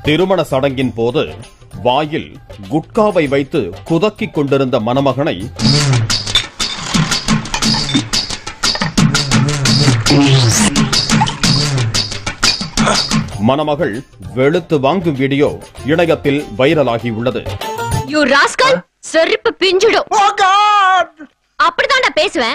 திருமண சடங்கின் போது வாயில் குட்காவை வைத்து குதக்கிக் கொண்டிருந்த மணமகனை மணமகள் வெளுத்து வாங்கும் வீடியோ இணையத்தில் வைரலாகியுள்ளது யூ ராஸ்கல் செருப்பு பிஞ்சிடும் அப்படிதான் நான் பேசுவேன்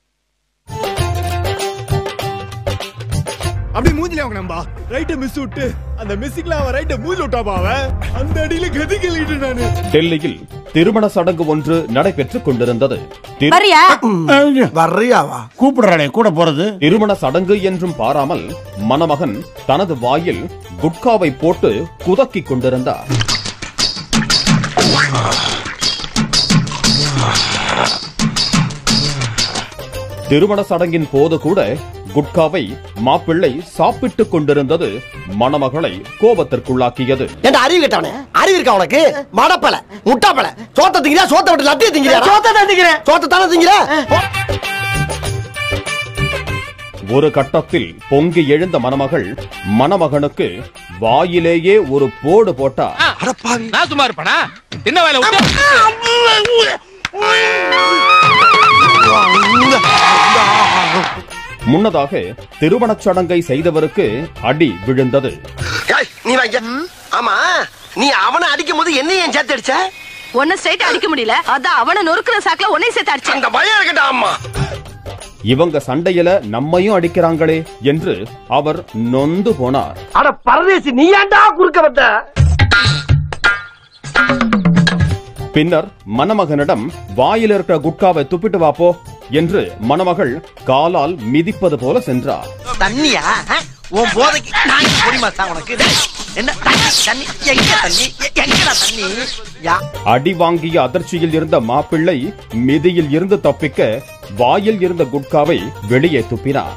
அப்படி மூஞ்சில வாங்கினம்பா ரைட்ட மிஸ் விட்டு அந்த மிஸ்ஸிங்ல அவன் ரைட்ட மூஞ்சி விட்டாப்பா அவன் அந்த அடியில கதி கழிட்டு நானு டெல்லியில் திருமண சடங்கு ஒன்று நடைபெற்றுக் கொண்டிருந்தது திரு- வரியா வர்றியாவா கூப்பிடுறானே கூட போறது திருமண சடங்கு என்றும் பாராமல் மணமகன் தனது வாயில் குட்காவை போட்டு குதக்கிக் கொண்டிருந்தார் திருமண சடங்கின் போது கூட குட்காவை மாப்பிள்ளை சாப்பிட்டுக் கொண்டிருந்தது மணமகளை கோபத்திற்குள்ளாக்கியது ஏன்டா அறிவு கேட்டவனே அறிவு இருக்கா உனக்கு மடப்பல முட்டாப்பல சோத்த திங்கிறியா சோத்த விட்டு லட்டிய திங்கிறியா சோத்த தான் திங்கிறேன் சோத்த தானே திங்கிற ஒரு கட்டத்தில் பொங்கி எழுந்த மணமகள் மணமகனுக்கு வாயிலேயே ஒரு போடு போட்டார் நான் சும்மா இருப்பனா என்ன வேலை விட்டு முன்னதாக திருமணச் சடங்கை செய்தவருக்கு அடி விழுந்தது ஏய், நீ வாங்க ஆமா நீ அவனை அடிக்கும் போது என்ன ஏன் சேர்த்து அடிச்ச ஒன்னும் ஸ்ட்ரைட் அடிக்க முடியல அதான் அவனை நொறுக்குற சாக்குல உன்னையும் சேர்த்து அடிச்சேன் அந்த பயம் இருக்கட்டா அம்மா இவங்க சண்டையில நம்மையும் அடிக்கிறாங்களே என்று அவர் நொந்து போனார் அட பரதேசி நீ ஏன்டா குறுக்க வந்த பின்னர் மணமகனிடம் வாயில் இருக்கிற குட்காவை துப்பிட்டு வாப்போ என்று மணமகள் காலால் மிதிப்பது போல சென்றார் தண்ணியா உன் போதைக்கு நான் பொடிமாசா உனக்கு என்ன தண்ணி தண்ணி எங்க தண்ணி எங்கடா தண்ணி யா அடி வாங்கிய அதிர்ச்சியில் இருந்த மாப்பிள்ளை மிதியில் இருந்து தப்பிக்க வாயில் இருந்த குட்காவை வெளியே துப்பினார்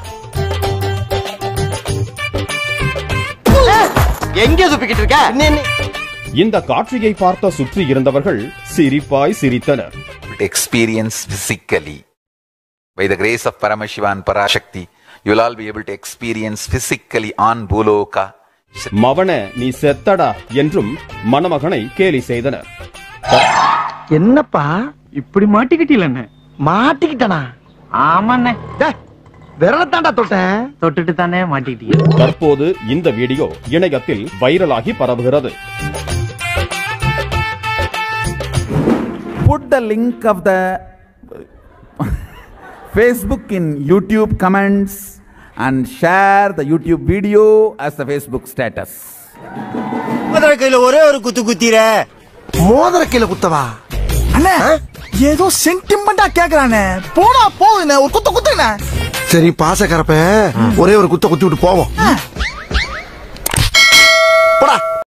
எங்க துப்பிக்கிட்டு இருக்க என்ன இந்த காட்சியை பார்த்த சுற்றி இருந்தவர்கள் சிரிப்பாய் சிரித்தனர் experience physically. By the grace of Paramashivan Parashakti, you will all be able to experience physically on Bhuloka. மவன நீ செத்தடா என்றும் மணமகனை கேலி செய்தனர் என்னப்பா இப்படி மாட்டிக்கிட்டீங்களே மாட்டிக்கிட்டனா ஆமாண்ணே விரலத்தாண்டா தொட்டேன் தொட்டுட்டு தானே மாட்டிக்கிட்டீங்க தற்போது இந்த வீடியோ இணையத்தில் வைரலாகி பரவுகிறது put the link of the Facebook in YouTube comments and share the YouTube video as the Facebook status. Madurai கையில ஒரே ஒரு குத்து குத்திர மோதிர கீழ குத்தவா அண்ணே ஏதோ சென்டிமெண்டா கேக்குறானே போடா போகுதுண்ணே ஒரு குத்த குத்துண்ணே சரி பாச கரப்ப ஒரே ஒரு குத்த குத்தி விட்டு போவோம்